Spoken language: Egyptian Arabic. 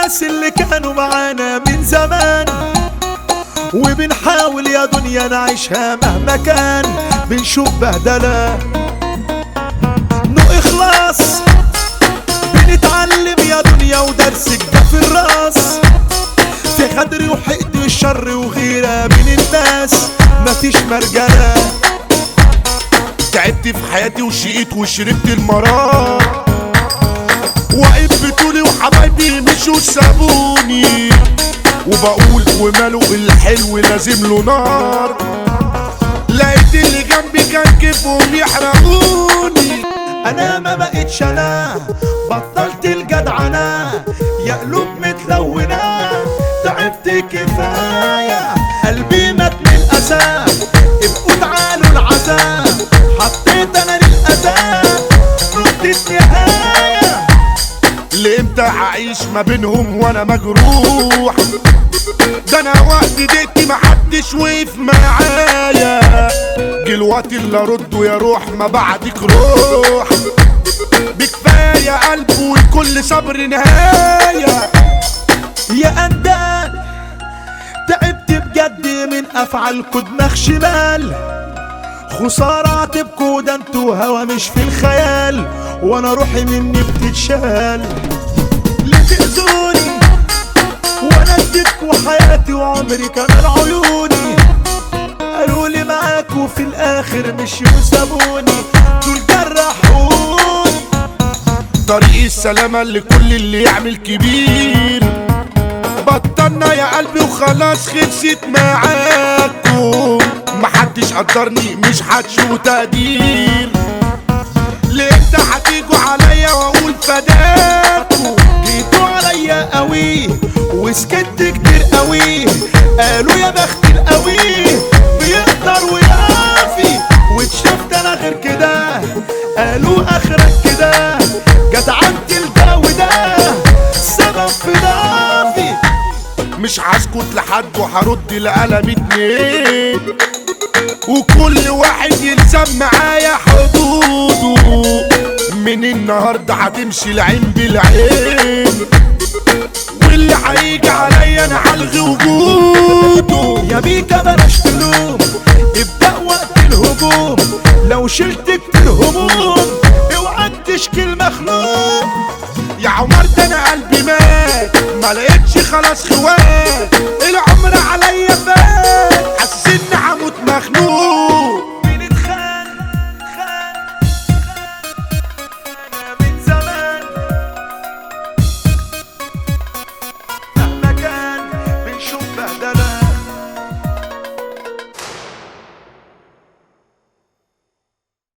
الناس اللي كانوا معانا من زمان وبنحاول يا دنيا نعيشها مهما كان بنشوف بهدلة نو إخلاص بنتعلم يا دنيا ودرسك ده في الراس في غدر وحقد الشر وغيرة بين الناس مفيش مرجلة تعبت في حياتي وشقيت وشربت المرار واقف بطولي وحبايبي مشوا سابوني وبقول وماله الحلو لازم له نار لقيت اللي جنبي كان كيفهم يحرقوني انا ما بقتش انا بطلت الجدعنة يا قلوب متلونة تعبت كفاية قلبي مات من الأسى ابقوا تعالوا العذاب حطيت انا للأذى ردت نهاية لامتى هعيش ما بينهم وانا مجروح ده انا وقت دقتي محدش وقف معايا جه الوقت اللي ارده يا روح ما بعدك روح بكفايه قلب والكل صبر نهايه يا أندال تعبت بجد من أفعالكوا دماغ شمال خسارة تبكوا ده انتوا هوا مش في الخيال وانا روحي مني بتتشال ليه تأذوني وانا اديتكوا حياتي وعمري كمان عيوني قالوا لي معاكوا في الاخر مش وسابوني دول جرحوني طريق السلامة لكل اللي يعمل كبير بطلنا يا قلبي وخلاص خلصت معاكم محدش قدرني مش هتشوفوا تقدير ليه انت هتيجوا عليا واقول فداكم جيتوا عليا قوي وسكت كتير قوي قالوا يا بخت القوي بيقدر ويعافي واتشفت انا غير كده قالوا اخرك كده جدعنت الجو ده سبب في ضعفي مش هسكت لحد وهرد لقلم اتنين وكل واحد يلزم معايا حدوده من النهارده هتمشي العين بالعين واللي هيجي عليا انا هلغي وجوده يا بيكا بلاش تلوم ابدأ وقت الهجوم لو شلت كتير هموم اوعى تشكي المخلوق يا عمر ده انا قلبي مات ما لقيتش خلاص خوات